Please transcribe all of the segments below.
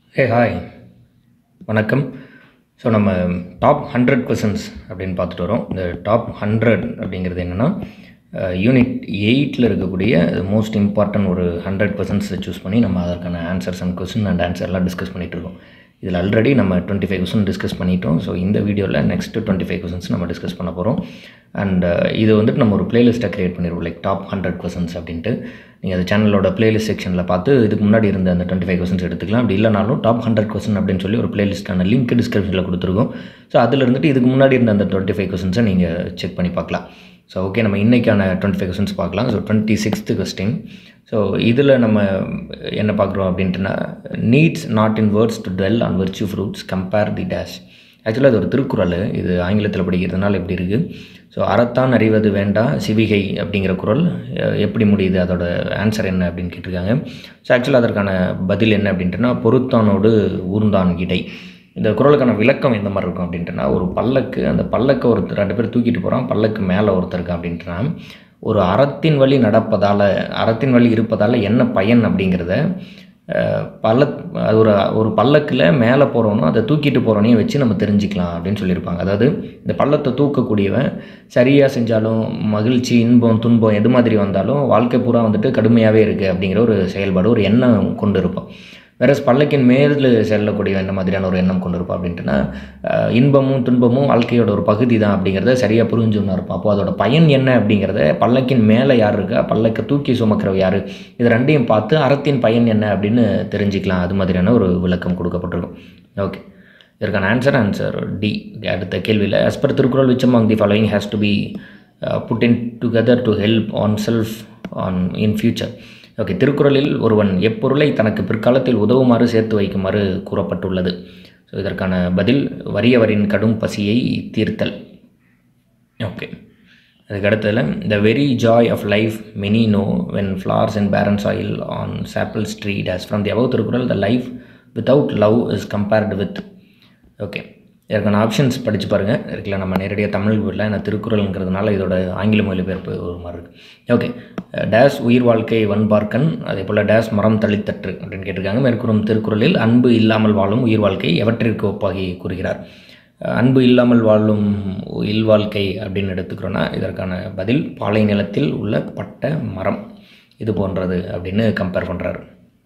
ஹே hi வணக்கம் so நம்ம top hundred questions அப்படின்னு பார்த்துட்டு வரோம் இந்த டாப் ஹண்ட்ரட் அப்படிங்கிறது என்னென்னா யூனிட் எயிட்டில் இருக்கக்கூடிய மோஸ்ட் இம்பார்ட்டன்ட் ஒரு ஹண்ட்ரட் கொஷின்ஸை சூஸ் பண்ணி நம்ம அதற்கான ஆன்சர்ஸ் அண்ட் கொஷின் அண்ட் ஆன்சர்லாம் டிஸ்கஸ் பண்ணிகிட்டு இருக்கோம் இதில் ஆல்ரெடி நம்ம டுவெண்ட்டி ஃபைவ் கொஷின் டிஸ்கஸ் பண்ணிட்டோம் ஸோ இந்த வீடியோவில் நெக்ஸ்ட்டு டுவெண்ட்டி ஃபைவ் கொஷின்ஸ் நம்ம டிஸ்கஸ் பண்ண போகிறோம் அண்ட் இது வந்துட்டு நம்ம ஒரு பிளேலிஸ்ட்டை க்ரியேட் பண்ணிடுவோம் லைக் டாப் ஹண்ட்ரட் கொஷின்ஸ் அப்படின்ட்டு நீங்கள் அந்த சேனலோட பிளேலிஸ்ட் செக்ஷனில் பார்த்து இதுக்கு முன்னாடி இருந்த அந்த டுவெண்ட்டி ஃபைவ் கொஸ்டின்ஸ் எடுத்துக்கலாம் அப்படி இல்லைனாலும் டாப் ஹண்ட்ரட் கொஸ்டின் அப்படின்னு சொல்லி ஒரு பிளேலிஸ்ட்டான லிங்க் டிஸ்கிரிப்ஷனில் கொடுத்துருக்கோம் ஸோ அதில் இருந்துட்டு இதுக்கு முன்னாடி இருந்த அந்த டுவெண்ட்டி ஃபைவ் கொஸ்டின்ஸை நீங்கள் செக் பண்ணி பார்க்கலாம் ஸோ ஓகே நம்ம இன்றைக்கான டுவெண்ட்டி ஃபைவ் கொஸ்டின்ஸ் பார்க்கலாம் so twenty sixth question so இதில் நம்ம என்ன பார்க்குறோம் அப்படின்ட்டுனா needs not in words to dwell on virtue fruits compare the dash ஆக்சுவலாக அது ஒரு திருக்குறள் இது ஆங்கிலத்தில் படிக்கிறதுனால எப்படி இருக்குது ஸோ அறத்தான் அறிவது வேண்டாம் சிவிகை அப்படிங்கிற குரல் எப்படி முடியுது அதோட ஆன்சர் என்ன அப்படின்னு கேட்டிருக்காங்க ஸோ ஆக்சுவலாக அதற்கான பதில் என்ன அப்படின்ட்டுனா பொருத்தானோடு ஊர்ந்தான் இடை இந்த குரலுக்கான விளக்கம் எந்த மாதிரி இருக்கும் அப்படின்ட்டுனா ஒரு பல்லக்கு அந்த பல்லக்கை ஒருத்தர் ரெண்டு பேர் தூக்கிட்டு போகிறான் பல்லக்கு மேலே ஒருத்தர் இருக்கா அப்படின்ட்டுனா ஒரு அறத்தின் வழி நடப்பதால் அறத்தின் வழி இருப்பதால் என்ன பயன் அப்படிங்கிறத பல்ல அது ஒரு ஒரு பல்லக்கில் மேலே போகிறவனும் அதை தூக்கிட்டு போகிறவனையும் வச்சு நம்ம தெரிஞ்சுக்கலாம் அப்படின்னு சொல்லியிருப்பாங்க அதாவது இந்த பள்ளத்தை தூக்கக்கூடியவன் சரியாக செஞ்சாலும் மகிழ்ச்சி இன்பம் துன்பம் எது மாதிரி வந்தாலும் வாழ்க்கை பூரா வந்துட்டு கடுமையாகவே இருக்குது அப்படிங்கிற ஒரு செயல்பாடு ஒரு எண்ணம் கொண்டு இருப்பான் வேற பல்லக்கின் மேல் செல்லக்கூடிய என்ன மாதிரியான ஒரு எண்ணம் கொண்டு இருப்போம் அப்படின்ட்டுனா இன்பமும் துன்பமும் வாழ்க்கையோட ஒரு பகுதி தான் அப்படிங்கிறத சரியாக புரிஞ்சுன்னு இருப்போம் அப்போ அதோட பயன் என்ன அப்படிங்கிறத பல்லக்கின் மேலே யார் இருக்கா பல்லக்கை தூக்கி சுமக்கிறவ யார் இது ரெண்டையும் பார்த்து அறத்தின் பயன் என்ன அப்படின்னு தெரிஞ்சுக்கலாம் அது மாதிரியான ஒரு விளக்கம் கொடுக்கப்பட்டிருக்கும் ஓகே இதற்கான ஆன்சர் ஆன்சர் டி அடுத்த கேள்வியில் as per Thirukkural which among the following has to be uh, put in together to help on self on in future okay திருக்குறளில் ஒருவன் எப்பொருளை தனக்கு பிற்காலத்தில் உதவுமாறு சேர்த்து வைக்குமாறு கூறப்பட்டுள்ளது ஸோ இதற்கான பதில் வறியவரின் கடும் பசியை தீர்த்தல் ஓகே அதுக்கு அடுத்ததில் the very joy of life many no when flowers and barren soil on sapless street as from the above Thirukkural the life without love is compared with okay இதற்கான ஆப்ஷன்ஸ் படித்து பாருங்கள் இருக்குல்ல நம்ம நேரடியாக தமிழ் போடல ஏன்னா திருக்குறள்ங்கிறதுனால இதோட ஆங்கில மொழிபெயர்ப்பு ஒரு மாதிரி இருக்குது ஓகே டேஸ் உயிர் வாழ்க்கை வன்பார்க்கன் அதே போல் டேஸ் மரம் தளித்தற்று அப்படின்னு கேட்டிருக்காங்க மேற்கூறும் திருக்குறளில் அன்பு இல்லாமல் வாழும் உயிர் வாழ்க்கை எவற்றிற்கு ஒப்பாகி கூறுகிறார் அன்பு இல்லாமல் வாழும் இல்வாழ்க்கை அப்படின்னு எடுத்துக்கிறோன்னா இதற்கான பதில் பாலை நிலத்தில் உள்ள பட்ட மரம் இது போன்றது அப்படின்னு கம்பேர் பண்ணுறாரு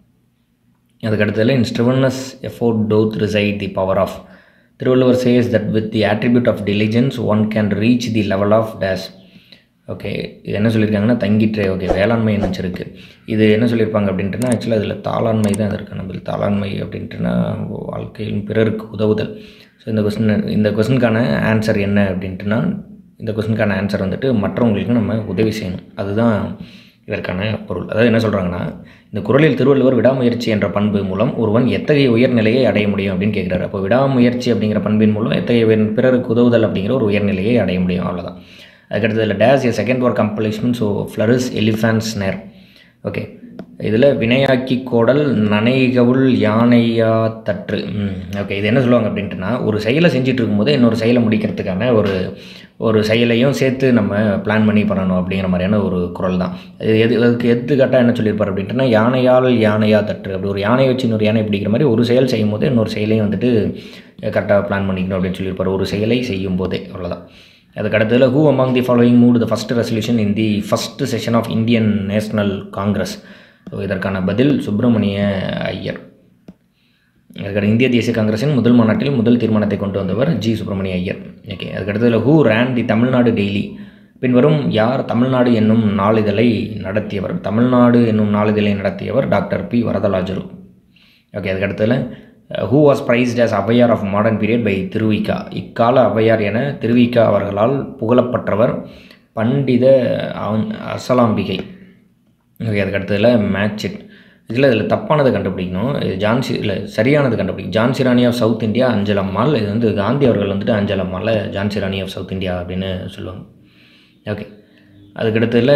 அதுக்கடுத்ததில் in strenuousness effort doth recite the power of Thiruvalluvar says that with the attribute of diligence one can reach the level of days okay இது என்ன சொல்லியிருக்காங்கன்னா தங்கிற்றே ஓகே வேளாண்மை நினச்சிருக்கு இது என்ன சொல்லியிருப்பாங்க அப்படின்ட்டுனா ஆக்சுவலாக அதில் தாளாண்மை தான் இதற்கான பதில் தாளாண்மை அப்படின்ட்டுனா வாழ்க்கையில் பிறருக்கு உதவுதல் ஸோ இந்த கொஸ்டின் இந்த கொஸ்டினுக்கான ஆன்சர் என்ன அப்படின்ட்டுனா இந்த கொஸ்டினுக்கான ஆன்சர் வந்துட்டு மற்றவங்களுக்கு நம்ம உதவி செய்யணும் அதுதான் இதற்கான பொருள் அதாவது என்ன சொல்கிறாங்கன்னா இந்த குரலில் திருவள்ளுவர் விடாமுயற்சி என்ற பண்பு மூலம் ஒருவன் எத்தகைய உயர்நிலையை அடைய முடியும் அப்படின்னு கேட்குறாரு அப்போ விடாமுயற்சி அப்படிங்கிற பண்பின் மூலம் எத்தகைய பிறருக்கு உதவுதல் அப்படிங்கிற ஒரு உயர்நிலையை அடைய முடியும் அவ்வளோதான் அதுக்கடுத்ததில் days a second work accomplishment so flourishes elephants near okay இதில் வினையாக்கி கோடல் நனைகவுள் யானையா தற்று ஓகே இது என்ன சொல்லுவாங்க அப்படின்ட்டுனா ஒரு செயலை செஞ்சுட்டு இருக்கும்போது இன்னொரு செயலை முடிக்கிறதுக்கான ஒரு ஒரு செயலையும் சேர்த்து நம்ம பிளான் பண்ணி பண்ணணும் அப்படிங்கிற மாதிரியான ஒரு குரல் தான் இது எது அதுக்கு எடுத்துக்காட்டாக என்ன சொல்லியிருப்பார் அப்படின்ட்டுனா யானையால் யானையா தற்று அப்படி ஒரு யானை வச்சு இன்னொரு யானை பிடிக்கிற மாதிரி ஒரு செயல் செய்யும் போது இன்னொரு செயலையும் வந்துட்டு கரெக்டாக பிளான் பண்ணிக்கணும் அப்படின்னு சொல்லியிருப்பார் ஒரு செயலை செய்யும் போதே அவ்வளோதான் அதுக்கு அடுத்ததில் who among the following moved the first resolution in the first session of Indian National Congress so இதற்கான பதில் சுப்பிரமணிய ஐயர் அதுக்கடுத்து இந்திய தேசிய காங்கிரஸின் முதல் மாநாட்டில் முதல் தீர்மானத்தை கொண்டு வந்தவர் ஜி சுப்பிரமணிய ஐயர் ஓகே அதுக்கடுத்ததில் who ran the Tamil Nadu daily பின்வரும் யார் தமிழ்நாடு என்னும் நாளிதழை நடத்தியவர் தமிழ்நாடு என்னும் நாளிதழை நடத்தியவர் டாக்டர் பி வரதராஜரு ஓகே அதுக்கடுத்ததில் who was praised as Avvaiyar of modern period by Thiruvika இக்கால அவையார் என திருவிக்கா அவர்களால் புகழப்பட்டவர் பண்டித அசலாம்பிகை ஓகே அதுக்கடுத்ததில் மேட்சிட் இதில் இதில் தப்பானதை கண்டுபிடிக்கணும் இது ஜான்சி இல்லை சரியானது கண்டுபிடிக்கும் Jhansi Rani of south India Anjal Ammal இது வந்து காந்தி அவர்கள் வந்துட்டு Anjal Ammal Jhansi Rani of south India அப்படின்னு சொல்லுவாங்க ஓகே அதுக்கடுத்ததில்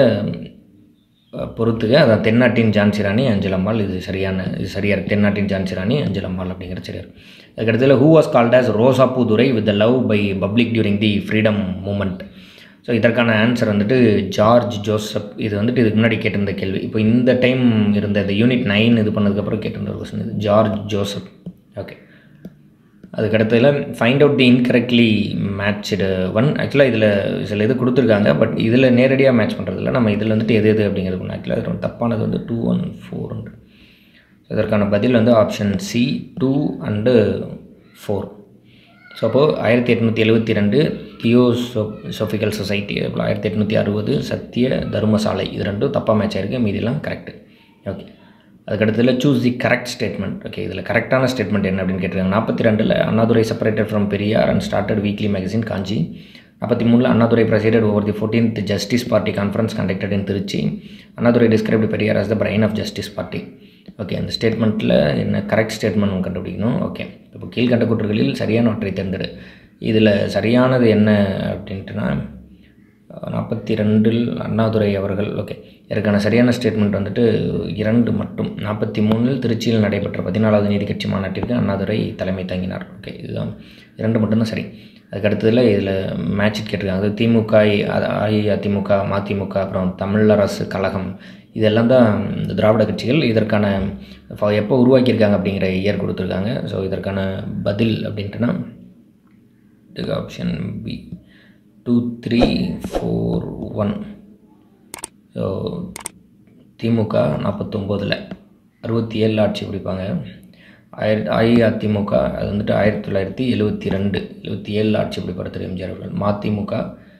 பொறுத்துக்க அதான் தென்னாட்டின் ஜான்சி ராணி அஞ்சலம்மாள் இது சரியான இது சரியாக தென்னாட்டின் ஜான்சி ராணி அஞ்சலம்மாள் அப்படிங்கிறது சரியாக அதுக்கடுத்ததில் who was called as Rosapoo Durai with the love by public during the freedom moment so இதற்கான ஆன்சர் வந்துட்டு ஜார்ஜ் ஜோசப் இது வந்துட்டு இதுக்கு முன்னாடி கேட்டிருந்த கேள்வி இப்போ இந்த டைம் இருந்த இந்த யூனிட் நைன் இது பண்ணதுக்கப்புறம் கேட்டிருந்த ஒரு கொஸ்டின் இது ஜார்ஜ் ஜோசப் ஓகே அதுக்கடுத்ததில் find out the incorrectly matched one ஆக்சுவலாக இதில் சில இது கொடுத்துருக்காங்க பட் இதில் நேரடியாக மேட்ச் பண்ணுறதில்ல நம்ம இதில் வந்துட்டு எது எது அப்படிங்கிறது ஆக்சுவலாக இது தப்பானது வந்து டூ ஒன் ஃபோர் ஹண்ட்ரட் இதற்கான பதில் வந்து option C two and four so அப்போது ஆயிரத்தி எட்நூற்றி எழுபத்தி ரெண்டு தியோசோ சோஃபிக்கல் சொசைட்டி அப்புறம் ஆயிரத்தி எட்நூற்றி அறுபது சத்திய தர்மசாலை இது ரெண்டும் தப்பாக மேட்ச் ஆயிருக்கு மீதிலாம் கரெக்டு ஓகே அதுக்கடுத்ததில் choose the correct statement okay இதில் கரெக்டான ஸ்டேட்மெண்ட் என்ன அப்படின்னு கேட்டிருக்காங்க நாற்பத்தி ரெண்டில் Annadurai separated from Periyar and started weekly magazine Kanchi நாற்பத்தி மூணில் Annadurai presided over the fourteenth Justice Party conference conducted in Trichy Annadurai described Periyar as the brain of Justice Party okay அந்த ஸ்டேட்மெண்ட்டில் என்ன கரெக்ட் ஸ்டேட்மெண்ட் கண்டுபிடிக்கணும் ஓகே இப்போ கீழ்கண்ட கூற்றுகளில் சரியானவற்றை தேர்ந்தெடு இதில் சரியானது என்ன அப்படின்ட்டுனா நாற்பத்தி ரெண்டில் அண்ணாதுரை அவர்கள் ஓகே இதற்கான சரியான ஸ்டேட்மெண்ட் வந்துட்டு இரண்டு மட்டும் நாற்பத்தி மூணில் திருச்சியில் நடைபெற்ற பதினாலாவது நீதி கட்சி மாநாட்டிற்கு அண்ணாதுரை தலைமை தாங்கினார் ஓகே இதுதான் இரண்டு மட்டும்தான் சரி அதுக்கு அடுத்ததில் இதில் மேட்ச் கேட்டிருக்காங்க அது திமுக அ- அஇஅதிமுக மதிமுக அப்புறம் தமிழரசு கழகம் இதெல்லாம் தான் இந்த திராவிட கட்சிகள் இதற்கான ஃப- எப்போ உருவாக்கியிருக்காங்க அப்படிங்கிற இயர் கொடுத்துருக்காங்க ஸோ இதற்கான பதில் அப்படின்ட்டுனா இதுக்கு option B two three four one so DMK நாற்பத்தொம்போதில் அறுபத்தி ஏழில் ஆட்சி பிடிப்பாங்க ஆயிரத்தி அஇஅதிமுக அது வந்துட்டு ஆயிரத்தி தொள்ளாயிரத்தி எழுபத்தி ரெண்டு எழுபத்தி ஏழில் ஆட்சி பிடிப்பார் திரு எம்ஜிஆர் அவர்கள் மதிமுக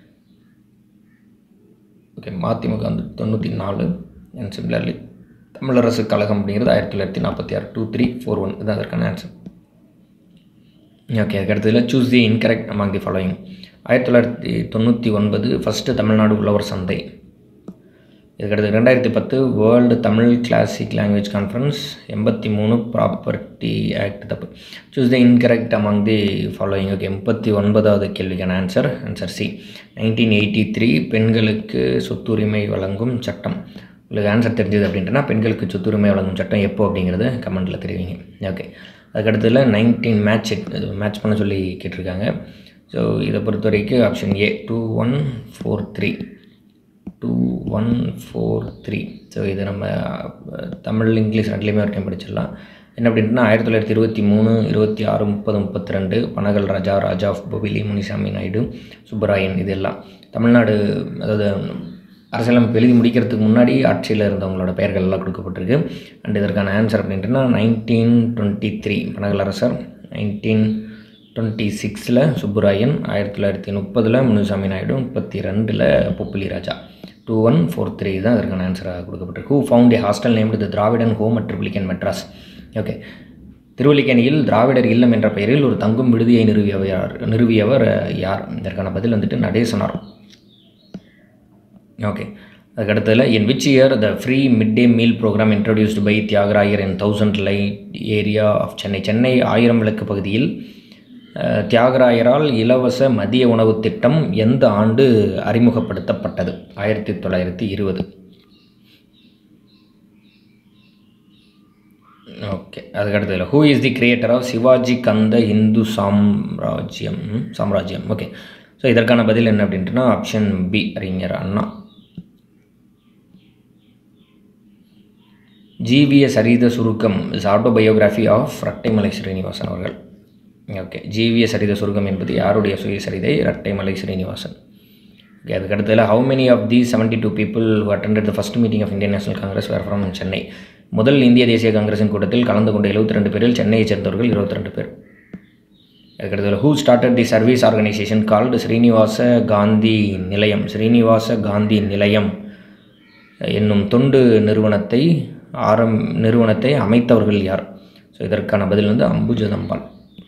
ஓகே மதிமுக வந்து தொண்ணூற்றி நாலு அண்ட் சிமிலர்லி தமிழரசு கழகம் அப்படிங்கிறது ஆயிரத்தி தொள்ளாயிரத்தி நாற்பத்தி ஆறு டூ த்ரீ ஃபோர் ஒன் இதுதான் அதற்கான ஆன்சர் ஓகே அதுக்கு அடுத்ததில் choose the incorrect among the following ஆயிரத்தி தொள்ளாயிரத்தி தொண்ணூற்றி ஒன்பது ஃபஸ்ட்டு தமிழ்நாடு உழவர் சந்தை இதுக்கடுத்து ரெண்டாயிரத்தி பத்து world Tamil classic language conference எண்பத்தி மூணு ப்ராப்பர்ட்டி ஆக்ட் தப்பு choose the incorrect among the following okay முப்பத்தி ஒன்பதாவது கேள்விக்கான answer answer C nineteen eighty three பெண்களுக்கு சொத்துரிமை வழங்கும் சட்டம் உங்களுக்கு ஆன்சர் தெரிஞ்சது அப்படின்ட்டுனா பெண்களுக்கு சொத்துரிமை வழங்கும் சட்டம் எப்போ அப்படிங்கிறது கமெண்ட்டில் தெரிவிங்க ஓகே அதுக்கடுத்ததில் நைன்டீன் மேட்ச் மேட்ச் பண்ண சொல்லி கேட்டிருக்காங்க ஸோ இதை பொறுத்த வரைக்கும் option A two one four three two one four three so இது நம்ம அஹ், தமிழ் இங்கிலீஷ் ரெண்டுலேயுமே ஒரு டைம் படிச்சிடலாம் என்ன அப்படின்னா ஆயிரத்தி தொள்ளாயிரத்தி இருபத்தி மூணு இருபத்தி ஆறு முப்பது முப்பத்தி ரெண்டு பனகல் ராஜா ராஜா ஆஃப் பொபிலி முனிசாமி நாயுடு சுப்பராயன் இது எல்லாம் தமிழ்நாடு அதாவது அரசியலமைப்பு எழுதி முடிக்கிறதுக்கு முன்னாடி ஆட்சியில் இருந்தவங்களோட பெயர்கள் எல்லாம் கொடுக்கப்பட்டிருக்கு அண்ட் இதற்கான ஆன்சர் அப்படின்ட்டுனா நைன்டீன் டுவெண்ட்டி த்ரீ பனகல் அரசர் நைன்டீன் டுவெண்ட்டி சிக்ஸில் சுப்புராயன் ஆயிரத்தி தொள்ளாயிரத்தி முப்பதில் முனுசாமி நாயுடு முப்பத்தி ரெண்டில் Bobbili Raja two one four three தான் அதற்கான ஆன்சராக கொடுக்கப்பட்டிருக்கு who found a hostel named the Dravidan home at Triplicane Madras okay திருவல்லிக்கேணியில் திராவிடர் இல்லம் என்ற பெயரில் ஒரு தங்கும் விடுதியை நிறுவியவர் யார் நிறுவியவர் அஹ், யார் இதற்கான பதில் வந்துட்டு நடேசனார் ஓகே அதுக்கு அடுத்ததில் in which year the free mid day meal programme introduced by Thyagarayar in thousand light area of Chennai Chennai ஆயிரம் விளக்கு பகுதியில் அஹ், தியாகராயரால் இலவச மதிய உணவு திட்டம் எந்த ஆண்டு அறிமுகப்படுத்தப்பட்டது ஆயிரத்தி தொள்ளாயிரத்தி இருபது ஓகே அதுக்கடுத்ததில் who is the creator of Shivaji Kanda Hindu Samrajyam ம், சாம்ராஜ்யம் ஓகே ஸோ இதற்கான பதில் என்ன அப்படின்ட்டுனா ஆப்ஷன் பி அறிஞர் அண்ணா Jeeviya Saritha Surukkam is autobiography of Rettaimalai Srinivasan அவர்கள் ஓகே ஜிவிய சரித சுருக்கம் என்பது யாருடைய சுயசரிதை ரட்டைமலை ஸ்ரீனிவாசன் ஓகே அதுக்கடுத்ததில் how many of the seventy two people who attended the first meeting of Indian National Congress were from Chennai முதல் இந்திய தேசிய காங்கிரசின் கூட்டத்தில் கலந்து கொண்ட 72 ரெண்டு பேரில் சென்னையைச் சேர்ந்தவர்கள் 22 பேர் அதுக்கடுத்ததில் who started the service organisation called Srinivasa Gandhi Nilayam Srinivasa Gandhi நிலையம் என்னும் தொண்டு நிறுவனத்தை ஆரம் நிறுவனத்தை அமைத்தவர்கள் யார் ஸோ இதற்கான பதில் வந்து அம்புஜதம்பாள்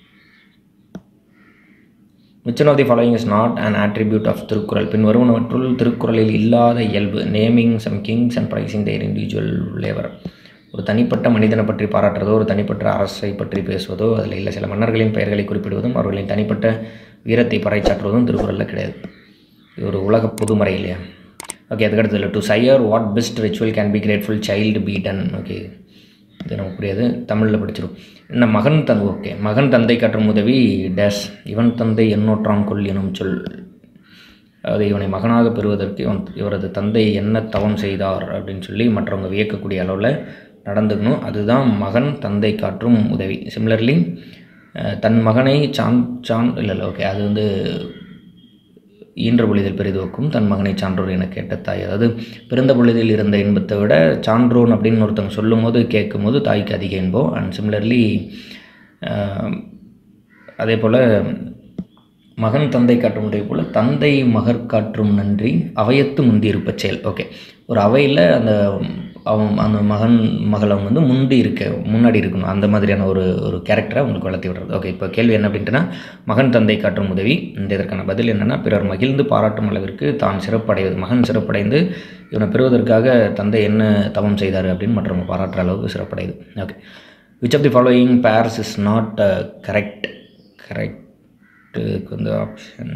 மிச்சன் of the following is not an attribute of Thirukkural பின் வருவனவற்றுள் திருக்குறளில் இல்லாத இயல்பு naming some kings and praising their individual லேவர் ஒரு தனிப்பட்ட மனிதனை பற்றி பாராட்டுறதோ ஒரு தனிப்பட்ட அரசை பற்றி பேசுவதோ அதில் இல்லை சில மன்னர்களின் பெயர்களை குறிப்பிடுவதும் அவர்களின் தனிப்பட்ட வீரத்தை பறைச்சாற்றுவதும் திருக்குறளில் கிடையாது இது ஒரு உலக பொதுமறை இல்லையா ஓகே அதுக்கடுத்தது desire what best ritual can be grateful child be done okay இது நமக்கு புரியாது தமிழில் படிச்சிடும் என்ன மகன் தந்தை ஓகே மகன் தந்தை காட்டும் உதவி டேஷ் இவன் தந்தை எண்ணூற்றான் கொள் எனும் சொல் அதாவது இவனை மகனாக பெறுவதற்கு இவன் இவரது தந்தை என்ன தவம் செய்தார் அப்படின்னு சொல்லி மற்றவங்க வியக்கக்கூடிய அளவில் நடந்துக்கணும் அதுதான் மகன் தந்தை காட்டும் உதவி சிமிலர்லி தன் மகனை சான் சான் இல்லை இல்லை ஓகே அது வந்து ஈன்ற பொழுதில் பெரிதுவக்கும் தன் மகனை சான்றோர் என கேட்ட தாய் அதாவது பிறந்த பொழுதில் இருந்த இன்பத்தை விட சான்றோன் அப்படின்னு ஒருத்தவங்க சொல்லும் போது கேட்கும் போது தாய்க்கு அதிக இன்பம் அண்ட் சிமிலர்லி அதே போல் மகன் தந்தை காட்டும் உதவி போல் தந்தை மகர் காற்றும் நன்றி அவையத்து முந்தி இருப்ப செயல் ஓகே ஒரு அவையில் அந்த அவன் அந்த மகன் மகள் அவங்க வந்து முந்தி இருக்க முன்னாடி இருக்கணும் அந்த மாதிரியான ஒரு ஒரு கேரக்டரை அவங்களுக்கு வளர்த்தி விடுறது ஓகே இப்போ கேள்வி என்ன அப்படின்ட்டுனா மகன் தந்தை காட்டும் உதவி இந்த இதற்கான பதில் என்னென்னா பிறர் மகிழ்ந்து பாராட்டும் அளவிற்கு தான் சிறப்படைவது மகன் சிறப்படைந்து இவனை பெறுவதற்காக தந்தை என்ன தவம் செய்தார் அப்படின்னு மற்றவங்க பாராட்டுற அளவுக்கு சிறப்படையுது okay which of the following pairs is not correct கரெக்டுக்கு வந்து ஆப்ஷன்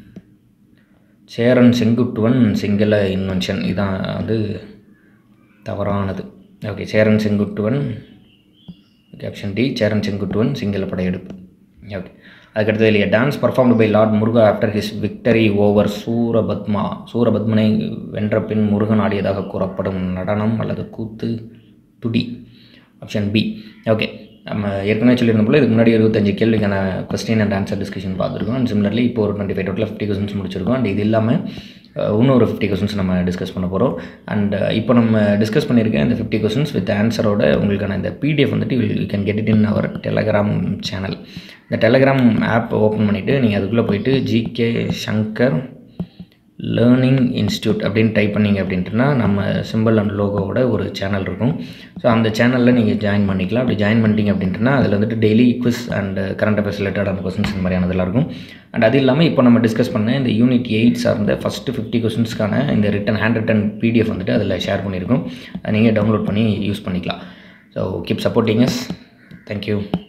சேரன் செங்குட்டுவன் சிங்கள இன்வென்ஷன் இதான் வந்து தவறானது okay Cheran Senguttuvan okay option D Cheran Senguttuvan Sinhala படையெடுப்பு ஓகே அதுக்கடுத்தது இல்லையா dance performed by lord Muruga after his victory over Surapadma சூரபத்மனை வென்ற பின் முருகன் ஆடியதாக கூறப்படும் நடனம் அல்லது கூத்து துடி ஆப்ஷன் பி ஓகே நம்ம ஏற்கனவே சொல்லியிருந்த போல் இதுக்கு முன்னாடி இருபத்தஞ்சு கேள்விக்கான கொஸ்டின் அண்ட் ஆன்சர் டிஸ்கஷன் பார்த்துருக்கோம் அண்ட் சிமிலர்லி இப்போ ஒரு twenty five total fifty questions முடிச்சிருக்கோம் அண்ட் இது இல்லாமல் இன்னும் ஒரு ஃபிஃப்டி கொஸ்டின்ஸ் நம்ம டிஸ்கஸ் பண்ண போகிறோம் அண்ட் இப்போ நம்ம டிஸ்கஸ் பண்ணியிருக்கேன் இந்த ஃபிஃப்டி கொஸ்டின்ஸ் வித் ஆன்சரோட உங்களுக்கான இந்த பிடிஎஃப் வந்துட்டு you can get it in our Telegram channel இந்த டெலகிராம் ஆப் ஓப்பன் பண்ணிவிட்டு நீங்கள் அதுக்குள்ளே போயிட்டு ஜிகே சங்கர் லேர்னிங் இன்ஸ்டியூட் அப்படின்னு டைப் பண்ணிங்க அப்படின்ட்டுனா நம்ம சிம்பிள் அண்ட் லோகோவோட ஒரு சேனல் இருக்கும் ஸோ அந்த சேனலில் நீங்கள் ஜாயின் பண்ணிக்கலாம் அப்படி ஜாயின் பண்ணிட்டீங்க அப்படின்ட்டுனா அதில் வந்துட்டு daily quiz and current affairs ரிலேட்டடான கொஸ்டின்ஸ் இந்த மாதிரியானதெல்லாம் இருக்கும் அண்ட் அது இல்லாமல் இப்போ நம்ம டிஸ்கஸ் பண்ண இந்த யூனிட் எயிட் சார்ந்த ஃபஸ்ட்டு ஃபிஃப்டி கொஸ்டின்ஸ்க்கான இந்த ரிட்டன் ஹேண்ட் ரிட்டன் பிடிஎஃப் வந்துட்டு அதில் ஷேர் பண்ணியிருக்கோம் அதை நீங்கள் டவுன்லோட் பண்ணி யூஸ் பண்ணிக்கலாம் so keep supporting us thank you